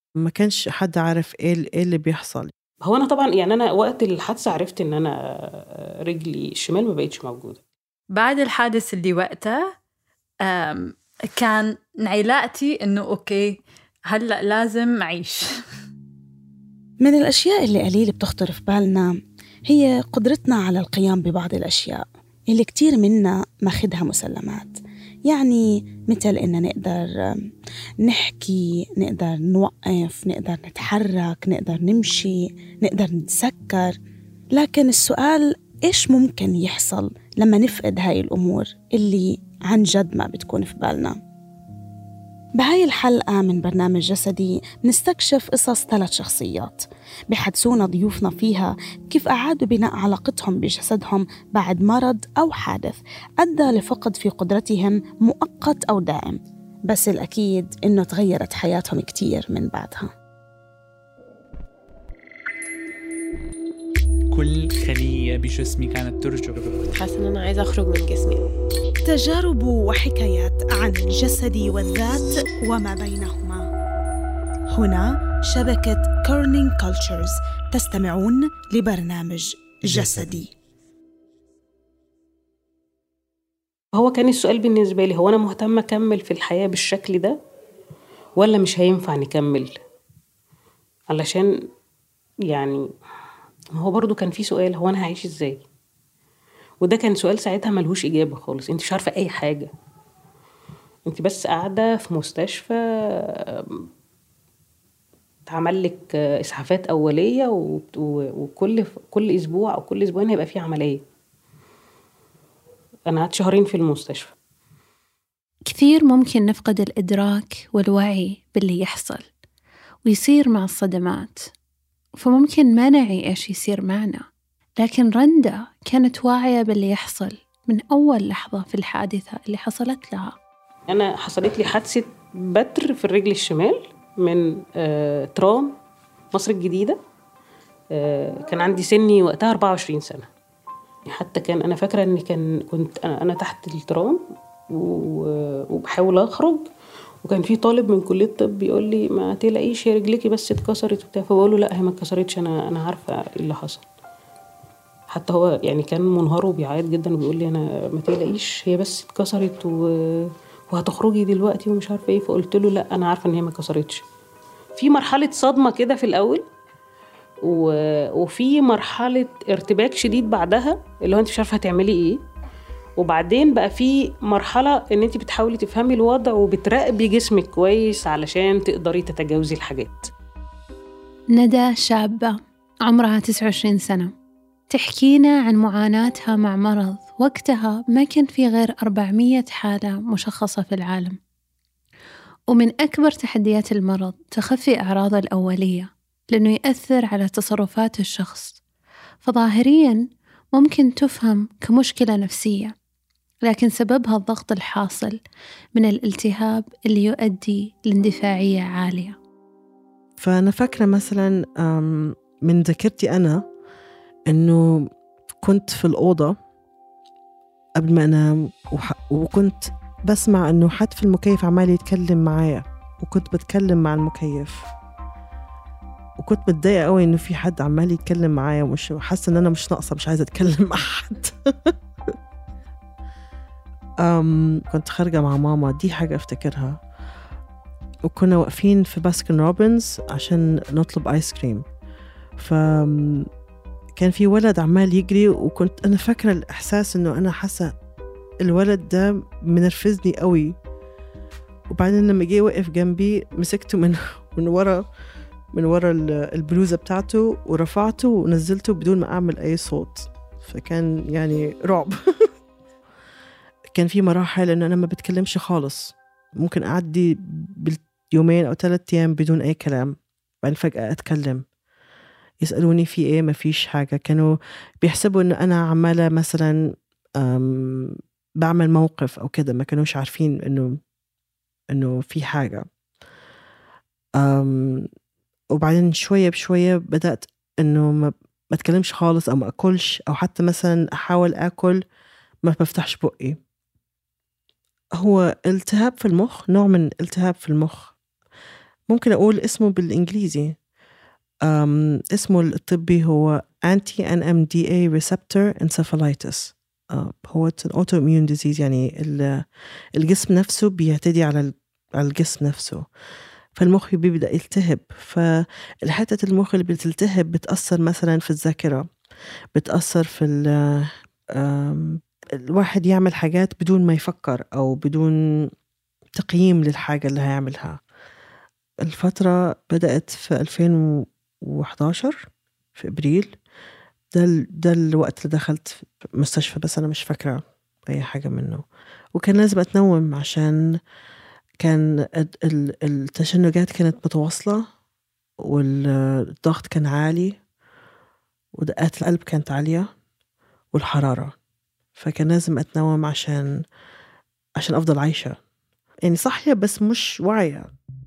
ما كانش حد عارف ايه إيه اللي بيحصل هو انا طبعا يعني انا وقت الحادثه عرفت ان انا رجلي الشمال ما بقتش موجوده بعد الحادث اللي وقته أم، كان علاقتي انه اوكي هلا لازم اعيش من الأشياء اللي قليل بتخطر في بالنا هي قدرتنا على القيام ببعض الأشياء اللي كتير منا ماخدها مسلمات يعني مثل إن نقدر نحكي نقدر نوقف نقدر نتحرك نقدر نمشي نقدر نتسكر لكن السؤال إيش ممكن يحصل لما نفقد هاي الأمور اللي عن جد ما بتكون في بالنا بهاي الحلقة من برنامج جسدي نستكشف قصص ثلاث شخصيات بحدثونا ضيوفنا فيها كيف أعادوا بناء علاقتهم بجسدهم بعد مرض أو حادث أدى لفقد في قدرتهم مؤقت أو دائم بس الأكيد إنه تغيرت حياتهم كتير من بعدها كل خلية بجسمي كانت ترجف حاسه ان انا عايزه اخرج من جسمي تجارب وحكايات عن الجسد والذات وما بينهما هنا شبكة كورنينج كولتشرز تستمعون لبرنامج جسدي هو كان السؤال بالنسبه لي هو انا مهتمه اكمل في الحياه بالشكل ده ولا مش هينفع نكمل علشان يعني ما هو برضو كان في سؤال هو انا هعيش ازاي وده كان سؤال ساعتها ملهوش اجابه خالص انت مش عارفه اي حاجه انت بس قاعده في مستشفى آم، اتعمل لك آه، اسعافات اوليه وبت- و- وكل كل اسبوع او كل اسبوعين هيبقى في عمليه انا قعدت شهرين في المستشفى كثير ممكن نفقد الإدراك والوعي باللي يحصل ويصير مع الصدمات فممكن ما نعي إيش يصير معنا لكن رندا كانت واعية باللي يحصل من أول لحظة في الحادثة اللي حصلت لها انا حصلت لي حادثه بتر في الرجل الشمال من آه، ترام مصر الجديده آه، كان عندي سني وقتها 24 سنه حتى كان انا فاكره ان كان كنت انا أنا تحت الترام و- وبحاول اخرج وكان في طالب من كليه الطب بيقول لي ما تلاقيش هي رجليكي بس اتكسرت وبتاع فبقول له لا هي ما اتكسرتش انا انا عارفه ايه اللي حصل حتى هو يعني كان منهار وبيعيط جدا وبيقول لي انا ما تقلقيش هي بس اتكسرت و... وهتخرجي دلوقتي ومش عارفه ايه فقلت له لا انا عارفه ان هي ما اتكسرتش في مرحله صدمه كده في الاول و... وفي مرحله ارتباك شديد بعدها اللي هو انت مش عارفه هتعملي ايه وبعدين بقى في مرحله ان انت بتحاولي تفهمي الوضع وبتراقبي جسمك كويس علشان تقدري تتجاوزي الحاجات ندى شابة عمرها 29 سنة تحكينا عن معاناتها مع مرض وقتها ما كان في غير 400 حالة مشخصة في العالم ومن أكبر تحديات المرض تخفي أعراضه الأولية لأنه يأثر على تصرفات الشخص فظاهريا ممكن تفهم كمشكلة نفسية لكن سببها الضغط الحاصل من الالتهاب اللي يؤدي لاندفاعية عالية فأنا فاكرة مثلا أم، من ذاكرتي أنا إنه كنت في الأوضة قبل ما أنام وح- وكنت بسمع إنه حد في المكيف عمال يتكلم معايا وكنت بتكلم مع المكيف وكنت متضايقة قوي إنه في حد عمال يتكلم معايا ومش حاسة إن أنا مش ناقصة مش عايزة أتكلم مع حد أم كنت خارجة مع ماما دي حاجة أفتكرها وكنا واقفين في باسكن روبنز عشان نطلب آيس كريم ف كان في ولد عمال يجري وكنت أنا فاكرة الإحساس إنه أنا حاسة الولد ده منرفزني قوي وبعدين لما جه وقف جنبي مسكته من من ورا من ورا ال- البلوزة بتاعته ورفعته ونزلته بدون ما أعمل أي صوت فكان يعني رعب كان في مراحل إن أنا ما بتكلمش خالص ممكن أعدي باليومين أو ثلاثة أيام بدون أي كلام بعدين فجأة أتكلم يسألوني في إيه ما فيش حاجة كانوا بيحسبوا إن أنا عمالة مثلا أم، بعمل موقف أو كده ما كانوش عارفين إنه إنه في حاجة أم، وبعدين شوية بشوية بدأت إنه ما ما أتكلمش خالص أو ما أكلش أو حتى مثلا أحاول أكل ما بفتحش بقي هو التهاب في المخ نوع من التهاب في المخ ممكن أقول اسمه بالإنجليزي أم اسمه الطبي هو anti NMDA receptor encephalitis آه، هو اوتو اميون ديزيز يعني ال- الجسم نفسه بيعتدي على ال- على الجسم نفسه فالمخ بيبدأ يلتهب فالحتة المخ اللي بتلتهب بتأثر مثلا في الذاكرة بتأثر في ال- آم، الواحد يعمل حاجات بدون ما يفكر أو بدون تقييم للحاجة اللي هيعملها الفترة بدأت في 2011 في إبريل ده ال- ده الوقت اللي دخلت في مستشفى بس أنا مش فاكرة أي حاجة منه وكان لازم أتنوم عشان كان ال- ال- التشنجات كانت متواصلة والضغط كان عالي ودقات القلب كانت عالية والحرارة فكان لازم أتنوم عشان عشان أفضل عايشة يعني صحية بس مش واعية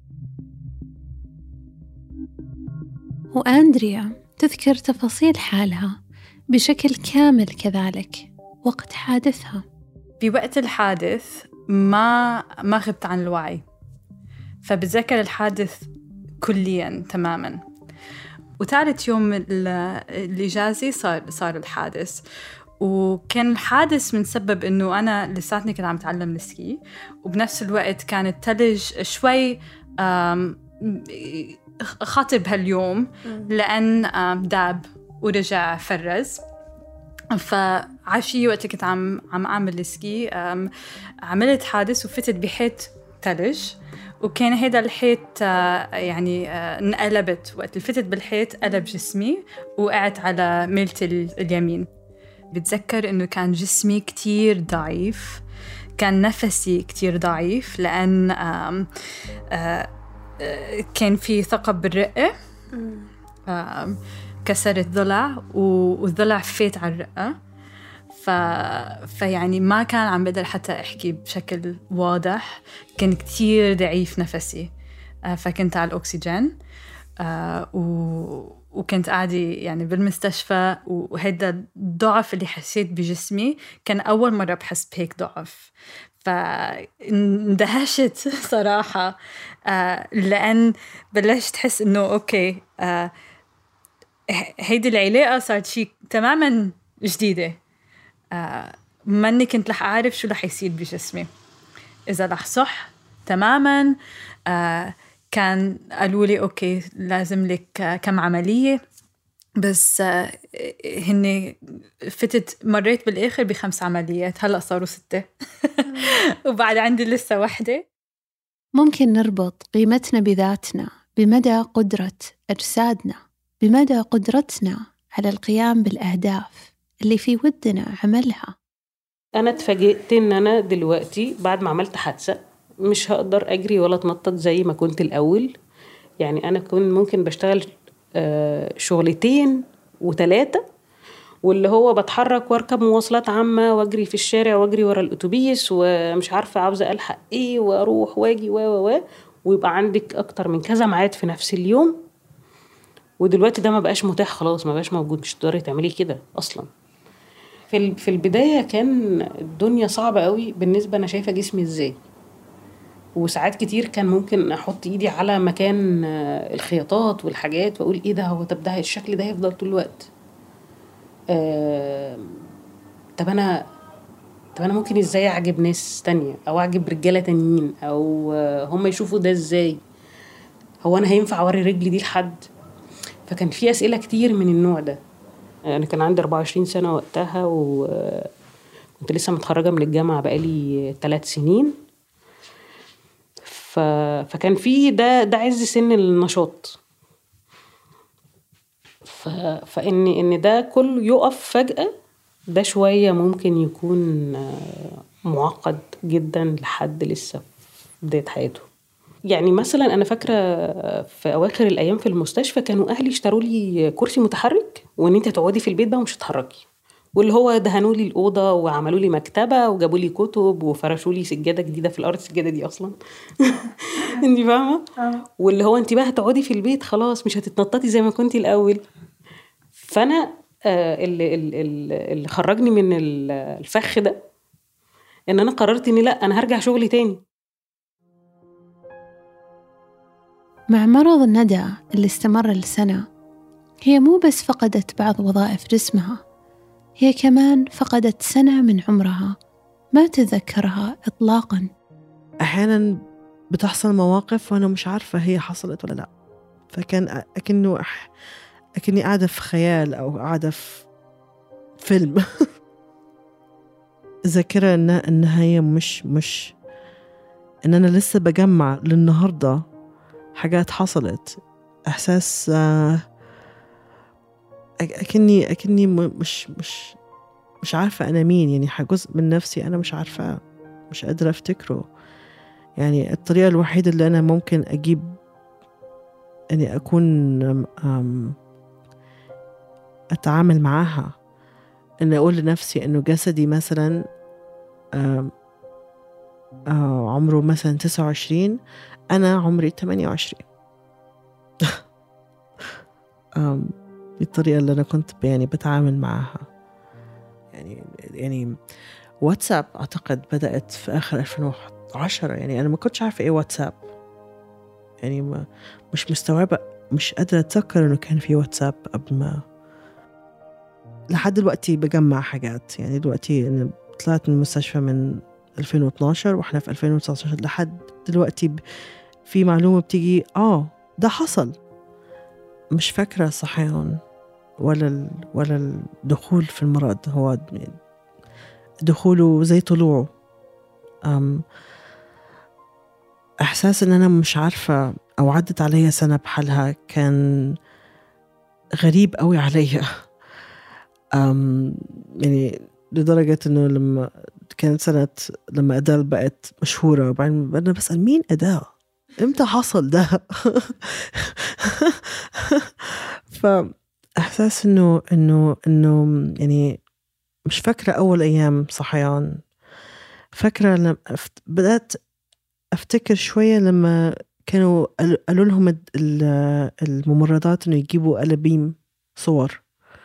وأندريا تذكر تفاصيل حالها بشكل كامل كذلك وقت حادثها بوقت الحادث ما ما غبت عن الوعي فبتذكر الحادث كليا تماما وثالث يوم ال- الإجازة صار صار الحادث وكان الحادث من سبب انه انا لساتني كنت عم اتعلم السكي وبنفس الوقت كان الثلج شوي آم، خاطر بهاليوم لان آم، داب ورجع فرز فعشية وقت اللي كنت عم عم اعمل السكي آم، عملت حادث وفتت بحيط ثلج وكان هيدا الحيط آه، يعني آه، انقلبت وقت اللي فتت بالحيط قلب جسمي وقعت على ميلتي ال- اليمين بتذكر انه كان جسمي كتير ضعيف كان نفسي كتير ضعيف لأن آم، آه، آه، كان في ثقب بالرئة آم، كسرت ضلع و- والضلع فات على الرئة ف... فيعني ما كان عم بقدر حتى أحكي بشكل واضح كان كتير ضعيف نفسي آه، فكنت على الأكسجين آه، و... وكنت قاعدة يعني بالمستشفى وهيدا الضعف اللي حسيت بجسمي كان أول مرة بحس بهيك ضعف فاندهشت صراحة آه، لأن بلشت أحس إنه أوكي آه، ه- هيدي العلاقة صارت شيء تماما جديدة آه، ماني كنت رح أعرف شو رح يصير بجسمي إذا رح صح تماما آه، كان قالوا لي أوكي لازم لك آه، كم عملية بس آه، هن فتت مريت بالآخر بخمس عمليات هلأ صاروا ستة وبعد عندي لسه وحدة ممكن نربط قيمتنا بذاتنا بمدى قدرة أجسادنا بمدى قدرتنا على القيام بالأهداف اللي في ودنا عملها انا اتفاجئت ان انا دلوقتي بعد ما عملت حادثه مش هقدر اجري ولا اتنطط زي ما كنت الاول يعني انا كنت ممكن بشتغل آه، شغلتين وثلاثه واللي هو بتحرك واركب مواصلات عامه واجري في الشارع واجري ورا الاتوبيس ومش عارفه عاوزه الحق ايه واروح واجي و و و ويبقى عندك اكتر من كذا ميعاد في نفس اليوم ودلوقتي ده ما بقاش متاح خلاص ما بقاش موجود مش تقدري تعملي كده اصلا في ال- في البدايه كان الدنيا صعبه قوي بالنسبه انا شايفه جسمي ازاي وساعات كتير كان ممكن احط ايدي على مكان آه، الخياطات والحاجات واقول ايه ده هو طب ده الشكل ده هيفضل طول الوقت آه، طب انا طب انا ممكن ازاي اعجب ناس تانية او اعجب رجاله تانيين او آه، هم يشوفوا ده ازاي هو انا هينفع اوري رجلي دي لحد فكان في اسئله كتير من النوع ده انا كان عندي 24 سنه وقتها وكنت لسه متخرجه من الجامعه بقالي ثلاث سنين ف... فكان في ده ده عز سن النشاط ف... فان ان ده كله يقف فجاه ده شويه ممكن يكون آه، معقد جدا لحد لسه في بدايه حياته يعني مثلا انا فاكره في اواخر الايام في المستشفى كانوا اهلي اشتروا لي كرسي متحرك وان انت تقعدي في البيت بقى ومش هتتحركي واللي هو دهنوا لي الاوضه وعملوا لي مكتبه وجابوا لي كتب وفرشوا لي سجاده جديده في الارض السجاده دي اصلا انت فاهمه واللي هو انت بقى هتقعدي في البيت خلاص مش هتتنططي زي ما كنتي الاول فانا آه، اللي, اللي, اللي خرجني من ال- الفخ ده ان انا قررت اني لا انا هرجع شغلي تاني مع مرض ندى اللي استمر لسنة هي مو بس فقدت بعض وظائف جسمها هي كمان فقدت سنة من عمرها ما تذكرها إطلاقا أحيانا بتحصل مواقف وأنا مش عارفة هي حصلت ولا لأ فكان أكنه أح... أكني قاعدة في خيال أو قاعدة في فيلم الذاكرة إنها إنها هي مش مش إن أنا لسه بجمع للنهاردة حاجات حصلت إحساس آه، أك- أكني أكني م- مش مش مش عارفة أنا مين يعني جزء من نفسي أنا مش عارفة مش قادرة أفتكره يعني الطريقة الوحيدة اللي أنا ممكن أجيب إني أكون أم- أم أتعامل معاها إن أقول لنفسي إنه جسدي مثلا أم، آه، عمره مثلا تسعة وعشرين أنا عمري تمانية وعشرين دي الطريقة اللي أنا كنت ب- يعني بتعامل معاها يعني يعني واتساب أعتقد بدأت في آخر 2010 يعني أنا ما كنتش عارفة إيه واتساب يعني ما مش مستوعبة مش قادرة أتذكر إنه كان في واتساب قبل ما لحد دلوقتي بجمع حاجات يعني دلوقتي أنا طلعت من المستشفى من 2012 واحنا في 2019 لحد دلوقتي ب- في معلومة بتيجي آه ده حصل مش فاكرة صحيان ولا ال... ولا الدخول في المرض هو دخوله زي طلوعه أم إحساس إن أنا مش عارفة أو عدت عليا سنة بحالها كان غريب قوي عليا أم يعني لدرجة إنه لما كانت سنة لما أدال بقت مشهورة وبعدين أنا بسأل مين أدال؟ إمتى حصل ده؟ فإحساس إنه إنه إنه يعني مش فاكرة أول أيام صحيان فاكرة لما أفت- بدأت أفتكر شوية لما كانوا قالوا- قالوا لهم الد- ال- الممرضات إنه يجيبوا قلبيم صور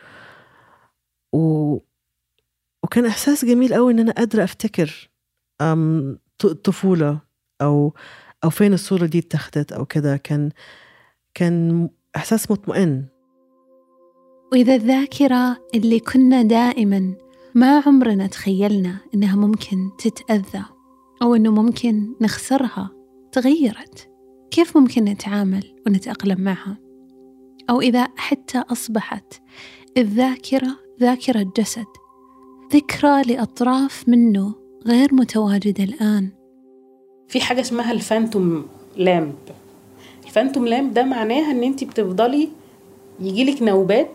و وكان إحساس جميل قوي إن أنا قادرة أفتكر أم ط- الطفولة أو أو فين الصورة دي اتخذت أو كده كان كان إحساس مطمئن وإذا الذاكرة اللي كنا دائما ما عمرنا تخيلنا إنها ممكن تتأذى أو إنه ممكن نخسرها تغيرت كيف ممكن نتعامل ونتأقلم معها أو إذا حتى أصبحت الذاكرة ذاكرة جسد ذكرى لأطراف منه غير متواجدة الآن في حاجه اسمها الفانتوم لامب الفانتوم لامب ده معناها ان انت بتفضلي يجيلك نوبات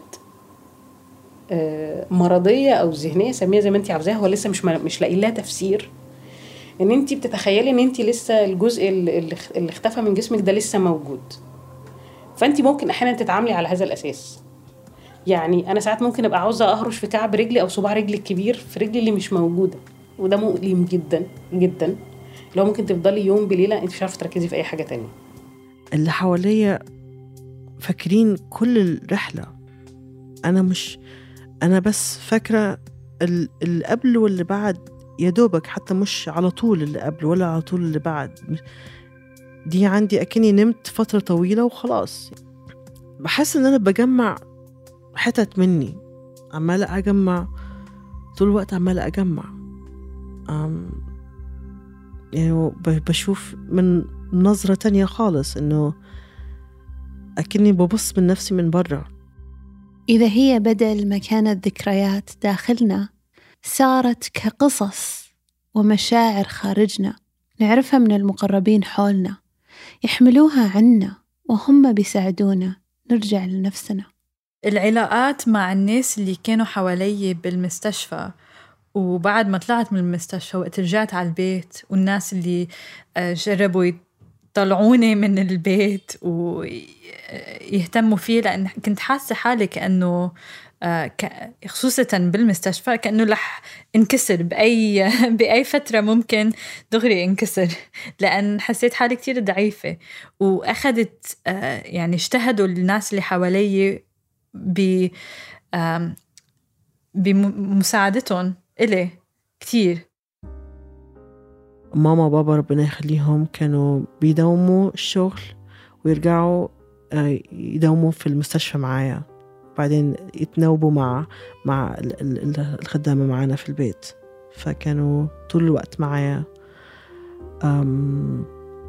آه، مرضيه او ذهنيه سميها زي ما انت عاوزاها هو لسه مش مش لاقي لها تفسير ان انت بتتخيلي ان انت لسه الجزء اللي اللي اختفى من جسمك ده لسه موجود فانت ممكن احيانا تتعاملي على هذا الاساس يعني انا ساعات ممكن ابقى عاوزه اهرش في كعب رجلي او صباع رجلي الكبير في رجلي اللي مش موجوده وده مؤلم جدا جدا لو ممكن تفضلي يوم بليله انت مش عارفه تركزي في اي حاجه تانية اللي حواليا فاكرين كل الرحلة أنا مش أنا بس فاكرة ال- اللي قبل واللي بعد يا دوبك حتى مش على طول اللي قبل ولا على طول اللي بعد دي عندي أكني نمت فترة طويلة وخلاص بحس إن أنا بجمع حتت مني عمالة أجمع طول الوقت عمالة أجمع أم يعني ب- بشوف من نظرة تانية خالص إنه أكني ببص من نفسي من برا إذا هي بدل ما كانت ذكريات داخلنا صارت كقصص ومشاعر خارجنا نعرفها من المقربين حولنا يحملوها عنا وهم بيساعدونا نرجع لنفسنا العلاقات مع الناس اللي كانوا حوالي بالمستشفى وبعد ما طلعت من المستشفى وقت رجعت على البيت والناس اللي آه، جربوا يطلعوني من البيت ويهتموا فيه لأن كنت حاسة حالي كأنه آه، ك- خصوصا بالمستشفى كأنه رح انكسر بأي بأي فترة ممكن دغري انكسر لأن حسيت حالي كتير ضعيفة وأخذت آه، يعني اجتهدوا الناس اللي حوالي ب آم، بمساعدتهم إلي كتير ماما وبابا ربنا يخليهم كانوا بيداوموا الشغل ويرجعوا آه، يداوموا في المستشفى معايا بعدين يتناوبوا مع مع ال- ال- ال- الخدامة معانا في البيت فكانوا طول الوقت معايا أم،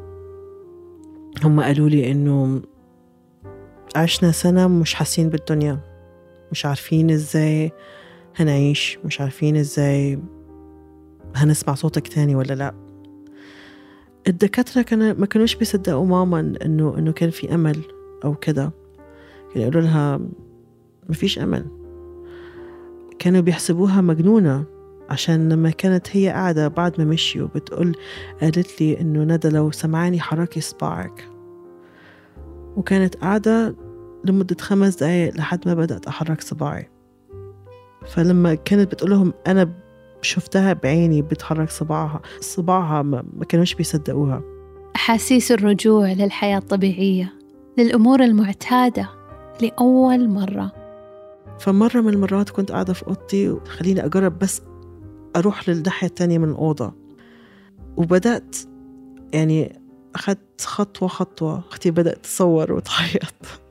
هم قالوا لي إنه عشنا سنة مش حاسين بالدنيا مش عارفين إزاي هنعيش مش عارفين إزاي هنسمع صوتك تاني ولا لأ الدكاترة كانوا ما كانوش بيصدقوا ماما إنه إنه كان في أمل أو كده كانوا يقولوا لها مفيش أمل كانوا بيحسبوها مجنونة عشان لما كانت هي قاعدة بعد ما مشيوا بتقول قالت لي إنه ندى لو سمعاني حركي صباعك وكانت قاعدة لمدة خمس دقايق لحد ما بدأت أحرك صباعي فلما كانت بتقول لهم أنا شفتها بعيني بتحرك صباعها صباعها ما ما كانوش بيصدقوها أحاسيس الرجوع للحياة الطبيعية للأمور المعتادة لأول مرة فمرة من المرات كنت قاعدة في أوضتي وخليني أجرب بس أروح للناحية التانية من الأوضة وبدأت يعني أخذت خطوة خطوة أختي بدأت تصور وتعيط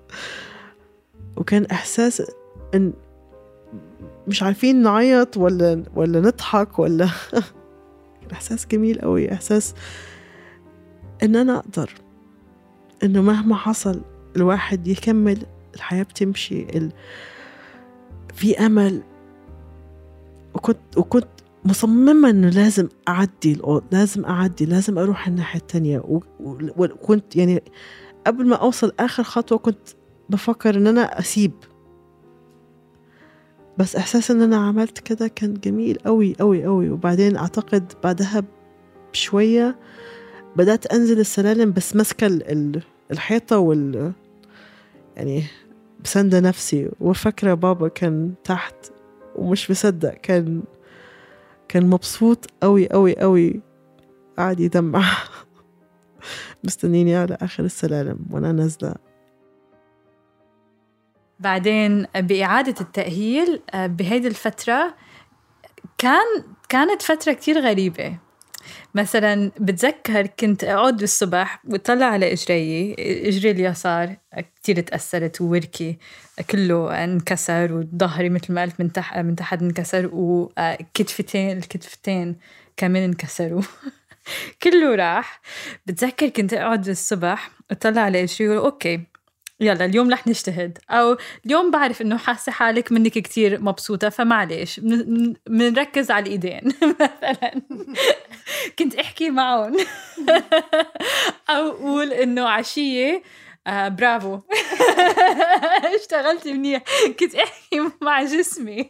وكان إحساس إن مش عارفين نعيط ولا ولا نضحك ولا كان إحساس جميل قوي إحساس إن أنا أقدر إنه مهما حصل الواحد يكمل الحياة بتمشي ال... في أمل وكنت وكنت مصممة إنه لازم أعدي الأو- لازم أعدي لازم أروح الناحية التانية و- و- وكنت يعني قبل ما أوصل آخر خطوة كنت بفكر إن أنا أسيب بس إحساس إن أنا عملت كده كان جميل أوي أوي أوي وبعدين أعتقد بعدها بشوية بدأت أنزل السلالم بس ماسكة ال- ال- الحيطة وال يعني بسندة نفسي وفاكرة بابا كان تحت ومش مصدق كان كان مبسوط قوي قوي قوي قاعد يدمع مستنيني على آخر السلالم وأنا نازلة بعدين بإعادة التأهيل آه، بهيدي الفترة كان كانت فترة كتير غريبة مثلا بتذكر كنت أقعد الصبح وطلع على إجري إجري اليسار كتير تأثرت ووركي كله انكسر وظهري مثل ما قلت من تحت من تحت انكسر وكتفتين الكتفتين كمان انكسروا كله راح بتذكر كنت أقعد الصبح وطلع على إجري وأقول أوكي يلا اليوم رح نجتهد او اليوم بعرف انه حاسه حالك منك كتير مبسوطه فمعلش من- منركز على الايدين مثلا كنت احكي معهم او اقول انه عشيه آه برافو اشتغلتي منيح كنت احكي مع جسمي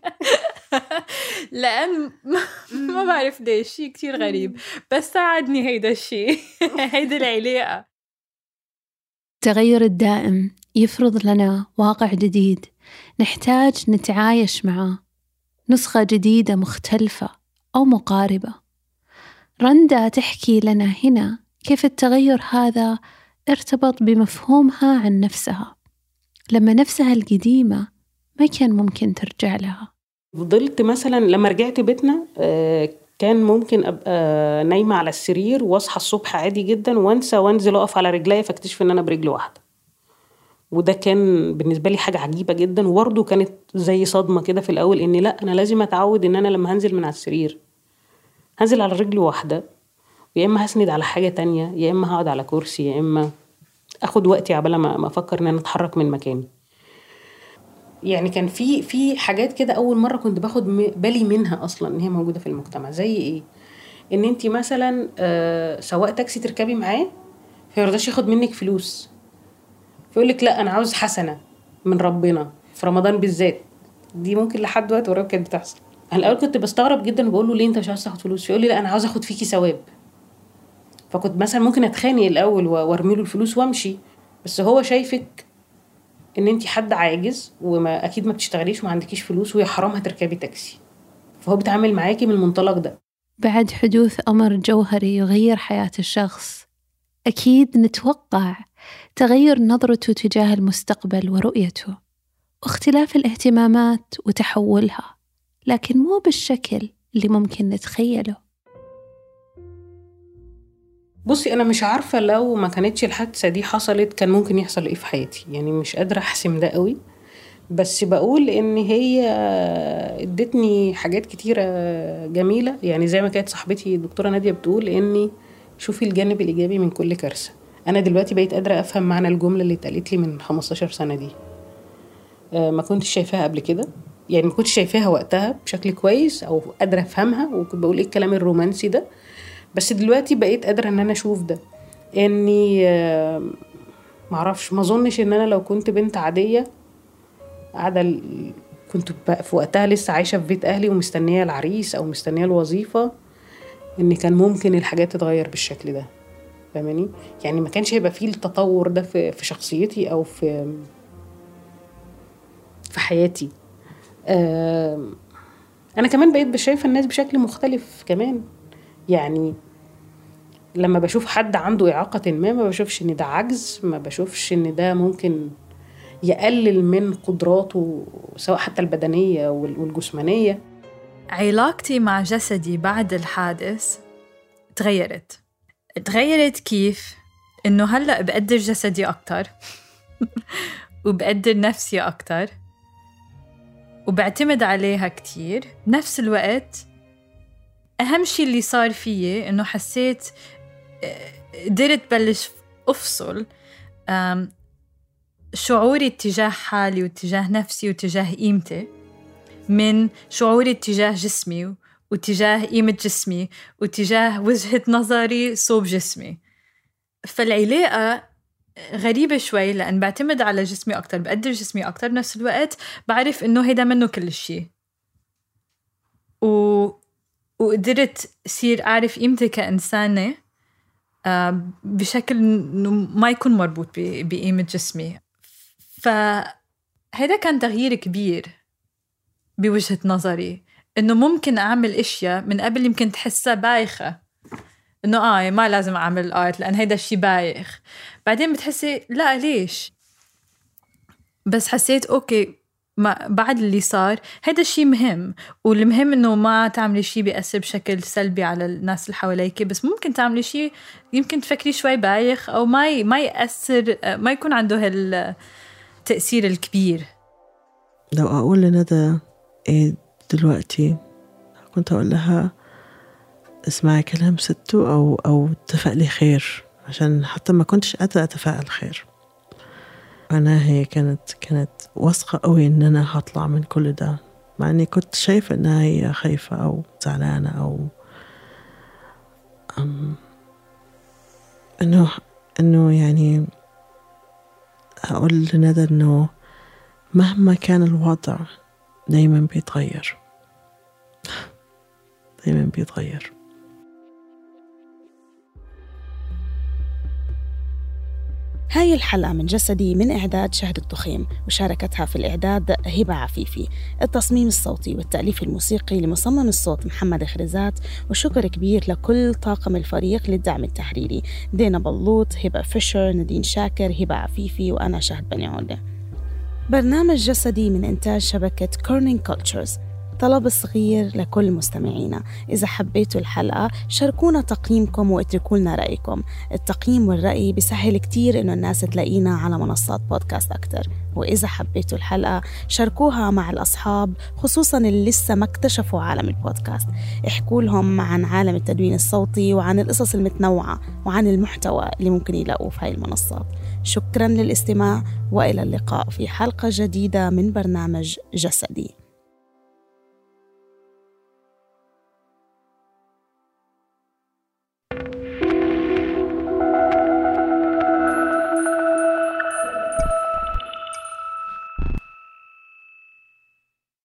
لان ما- ما بعرف ليش شيء كتير غريب بس ساعدني هيدا الشيء هيدا العلاقه التغير الدائم يفرض لنا واقع جديد نحتاج نتعايش معاه نسخة جديدة مختلفة أو مقاربة رندا تحكي لنا هنا كيف التغير هذا ارتبط بمفهومها عن نفسها لما نفسها القديمة ما كان ممكن ترجع لها فضلت مثلا لما رجعت بيتنا آه، كان ممكن ابقى نايمه على السرير واصحى الصبح عادي جدا وانسى وانزل اقف على رجليا فاكتشف ان انا برجل واحده وده كان بالنسبه لي حاجه عجيبه جدا وبرده كانت زي صدمه كده في الاول ان لا انا لازم اتعود ان انا لما هنزل من على السرير هنزل على رجل واحده يا اما هسند على حاجه تانية يا اما هقعد على كرسي يا اما اخد وقتي عبال ما ما افكر ان انا اتحرك من مكاني يعني كان في في حاجات كده اول مره كنت باخد م- بالي منها اصلا ان هي موجوده في المجتمع زي ايه ان انت مثلا آه، سواق تاكسي تركبي معاه فما يرضاش ياخد منك فلوس فيقول لك لا انا عاوز حسنه من ربنا في رمضان بالذات دي ممكن لحد وقت قريب كانت بتحصل انا الاول كنت بستغرب جدا وبقول له ليه انت مش عاوز تاخد فلوس فيقول لي لا انا عاوز اخد فيكي ثواب فكنت مثلا ممكن اتخانق الاول و- وارمي له الفلوس وامشي بس هو شايفك ان انت حد عاجز وما اكيد ما بتشتغليش وما عندكيش فلوس ويا حرام هتركبي تاكسي فهو بيتعامل معاكي من المنطلق ده بعد حدوث أمر جوهري يغير حياة الشخص أكيد نتوقع تغير نظرته تجاه المستقبل ورؤيته واختلاف الاهتمامات وتحولها لكن مو بالشكل اللي ممكن نتخيله بصي انا مش عارفه لو ما كانتش الحادثه دي حصلت كان ممكن يحصل ايه في حياتي يعني مش قادره احسم ده قوي بس بقول ان هي ادتني حاجات كتيره جميله يعني زي ما كانت صاحبتي الدكتوره ناديه بتقول اني شوفي الجانب الايجابي من كل كارثه انا دلوقتي بقيت قادره افهم معنى الجمله اللي اتقالت لي من 15 سنه دي آه، ما كنتش شايفاها قبل كده يعني ما كنتش شايفاها وقتها بشكل كويس او قادره افهمها وكنت بقول ايه الكلام الرومانسي ده بس دلوقتي بقيت قادره ان انا اشوف ده اني آه، معرفش ما اظنش ان انا لو كنت بنت عاديه قاعده ال- كنت ب- في وقتها لسه عايشه في بيت اهلي ومستنيه العريس او مستنيه الوظيفه ان كان ممكن الحاجات تتغير بالشكل ده فاهماني يعني ما كانش هيبقى فيه التطور ده في في شخصيتي او في في حياتي آم، انا كمان بقيت شايفه الناس بشكل مختلف كمان يعني لما بشوف حد عنده إعاقة ما ما بشوفش إن ده عجز ما بشوفش إن ده ممكن يقلل من قدراته سواء حتى البدنية وال- والجسمانية علاقتي مع جسدي بعد الحادث تغيرت تغيرت كيف إنه هلأ بقدر جسدي أكتر وبقدر نفسي أكتر وبعتمد عليها كتير بنفس الوقت أهم شي اللي صار فيي إنه حسيت آه، قدرت بلش أفصل آم، شعوري تجاه حالي وتجاه نفسي وتجاه قيمتي من شعوري تجاه جسمي وتجاه قيمة جسمي وتجاه وجهة نظري صوب جسمي فالعلاقة غريبة شوي لأن بعتمد على جسمي أكتر بقدر جسمي أكتر بنفس الوقت بعرف إنه هيدا منه كل شيء و... وقدرت صير أعرف قيمتي كإنسانة آه، بشكل إنه ما يكون مربوط ب- بقيمة جسمي فهذا كان تغيير كبير بوجهة نظري إنه ممكن أعمل أشياء من قبل يمكن تحسها بايخة إنه آه ما لازم أعمل آرت لأن هيدا الشي بايخ بعدين بتحسي لا ليش بس حسيت أوكي ما بعد اللي صار هيدا الشيء مهم والمهم انه ما تعملي شيء بيأثر بشكل سلبي على الناس اللي حواليك بس ممكن تعملي شيء يمكن تفكري شوي بايخ او ما ي... ما يأثر ما يكون عنده هالتأثير الكبير لو أقول لندى إيه دلوقتي كنت أقول لها اسمعي كلام ستو أو أو تفائلي خير عشان حتى ما كنتش قادرة أتفائل خير أنا هي كانت كانت واثقة قوي إن أنا هطلع من كل ده مع إني كنت شايفة إنها هي خايفة أو زعلانة أو أم إنه إنه يعني أقول لندى إنه مهما كان الوضع دايما بيتغير دايما بيتغير هاي الحلقة من جسدي من إعداد شهد التخيم وشاركتها في الإعداد هبة عفيفي التصميم الصوتي والتأليف الموسيقي لمصمم الصوت محمد خريزات وشكر كبير لكل طاقم الفريق للدعم التحريري دينا بلوط هبة فيشر نادين شاكر هبة عفيفي وأنا شهد بني عودة برنامج جسدي من إنتاج شبكة كورنينج كولتشرز طلب صغير لكل مستمعينا إذا حبيتوا الحلقة شاركونا تقييمكم واتركوا لنا رأيكم التقييم والرأي بيسهل كتير إنه الناس تلاقينا على منصات بودكاست أكتر وإذا حبيتوا الحلقة شاركوها مع الأصحاب خصوصا اللي لسه ما اكتشفوا عالم البودكاست احكوا لهم عن عالم التدوين الصوتي وعن القصص المتنوعة وعن المحتوى اللي ممكن يلاقوه في هاي المنصات شكرا للاستماع وإلى اللقاء في حلقة جديدة من برنامج جسدي